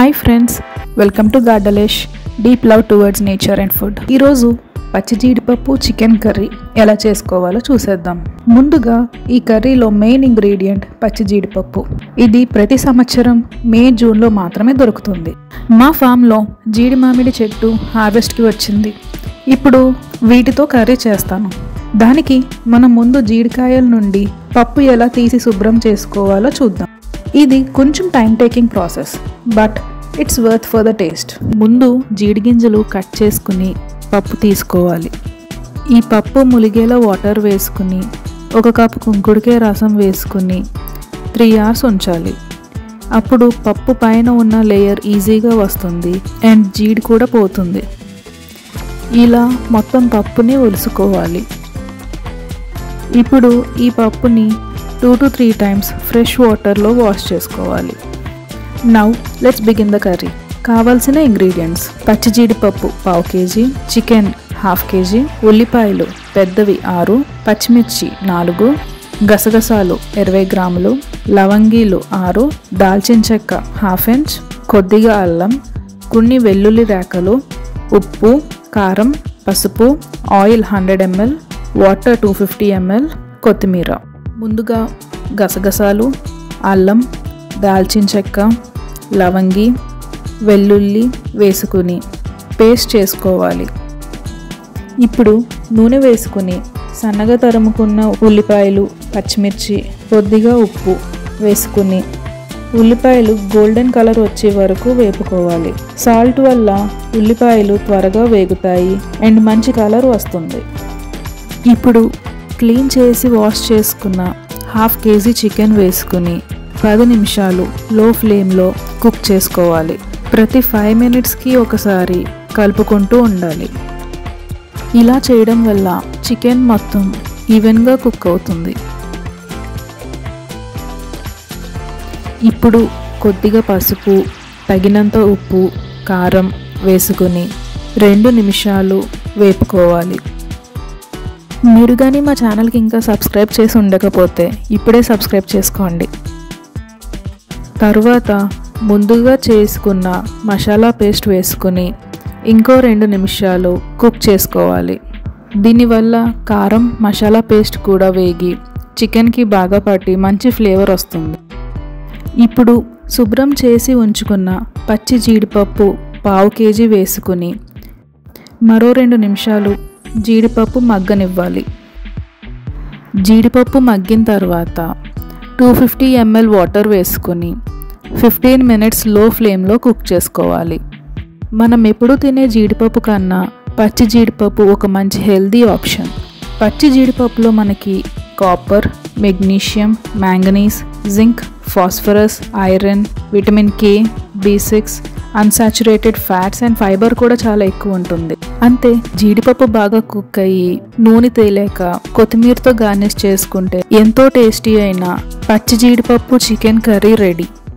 hi friends welcome to గార్డలేష్ deep love towards nature and food ఈరోజు పచ్చి జీడిపప్పు చికెన్ కర్రీ ఎలా చేసుకోవాలో చూసేద్దాం ముందుగా ఈ కర్రీలో మెయిన్ ఇంగ్రీడియంట్ పచ్చి జీడిపప్పు ఇది ప్రతి సంవత్సరం మే జూన్లో మాత్రమే దొరుకుతుంది మా ఫామ్లో జీడి మామిడి చెట్టు హార్వెస్ట్కి వచ్చింది ఇప్పుడు వీటితో కర్రీ చేస్తాను దానికి మనం ముందు జీడికాయల నుండి పప్పు ఎలా తీసి శుభ్రం చేసుకోవాలో చూద్దాం ఇది కొంచెం time taking process but it's worth for the taste ముందు జీడి గింజలు కట్ చేసుకుని పప్పు తీసుకోవాలి ఈ పప్పు ములిగేలా వాటర్ వేసుకుని ఒక కప్పు కుంకుడికాయ రసం వేసుకుని త్రీ అవర్స్ ఉంచాలి అప్పుడు పప్పు పైన ఉన్న లేయర్ ఈజీగా వస్తుంది అండ్ జీడి కూడా పోతుంది ఇలా మొత్తం పప్పుని ఒలుసుకోవాలి ఇప్పుడు ఈ పప్పుని two to three times fresh వాటర్లో వాష్ చేసుకోవాలి now let's begin the curry కావాల్సిన ఇంగ్రీడియంట్స్ పచ్చి జీడిపప్పు పావు కేజీ చికెన్ హాఫ్ కేజీ ఉల్లిపాయలు పెద్దవి ఆరు పచ్చిమిర్చి నాలుగు గసగసాలు ఇరవై గ్రాములు లవంగీలు ఆరు దాల్చిన చెక్క హాఫ్ ఇంచ్ కొద్దిగా అల్లం కొన్ని వెల్లుల్లి రేకలు ఉప్పు కారం పసుపు oil hundred ML water two fifty ML కొత్తిమీర ముందుగా గసగసాలు అల్లం దాల్చిన చెక్క లవంగి వెల్లుల్లి వేసుకుని పేస్ట్ చేసుకోవాలి ఇప్పుడు నూనె వేసుకుని సన్నగా తరుముకున్న ఉల్లిపాయలు పచ్చిమిర్చి కొద్దిగా ఉప్పు వేసుకుని ఉల్లిపాయలు గోల్డెన్ కలర్ వచ్చే వరకు వేపుకోవాలి సాల్ట్ వల్ల ఉల్లిపాయలు త్వరగా వేగుతాయి అండ్ మంచి కలర్ వస్తుంది ఇప్పుడు క్లీన్ చేసి వాష్ చేసుకున్న హాఫ్ కేజీ చికెన్ వేసుకుని పది నిమిషాలు లో ఫ్లేమ్లో కుక్ చేసుకోవాలి ప్రతి ఫైవ్ మినిట్స్కి ఒకసారి కలుపుకుంటూ ఉండాలి ఇలా చేయడం వల్ల చికెన్ మొత్తం ఈవెన్గా కుక్ అవుతుంది ఇప్పుడు కొద్దిగా పసుపు తగినంత ఉప్పు కారం వేసుకొని రెండు నిమిషాలు వేపుకోవాలి మీరు కానీ మా ఛానల్కి ఇంకా సబ్స్క్రైబ్ చేసి ఉండకపోతే ఇప్పుడే సబ్స్క్రైబ్ చేసుకోండి తరువాత ముందుగా చేసుకున్న మసాలా పేస్ట్ వేసుకుని ఇంకో రెండు నిమిషాలు కుక్ చేసుకోవాలి దీనివల్ల కారం మసాలా పేస్ట్ కూడా వేగి చికెన్కి బాగా పట్టి మంచి ఫ్లేవర్ వస్తుంది ఇప్పుడు శుభ్రం చేసి ఉంచుకున్న పచ్చి జీడిపప్పు పావు కేజీ వేసుకుని మరో రెండు నిమిషాలు జీడిపప్పు మగ్గనివ్వాలి జీడిపప్పు మగ్గిన తర్వాత టూ ఫిఫ్టీ ఎంఎల్ వాటర్ వేసుకొని ఫిఫ్టీన్ మినిట్స్ లో ఫ్లేమ్లో కుక్ చేసుకోవాలి మనం ఎప్పుడు తినే జీడిపప్పు కన్నా పచ్చి జీడిపప్పు ఒక మంచి హెల్దీ ఆప్షన్ పచ్చి జీడిపప్పులో మనకి copper magnesium manganese zinc phosphorus iron vitamin K B six unsaturated fats and fibre కూడా చాలా ఎక్కువ ఉంటుంది అంతే జీడిపప్పు బాగా కుక్ అయ్యి నూనె తేలేక కొత్తిమీరతో గార్నిష్ చేసుకుంటే ఎంతో టేస్టీ అయిన పచ్చి జీడిపప్పు చికెన్ కర్రీ రెడీ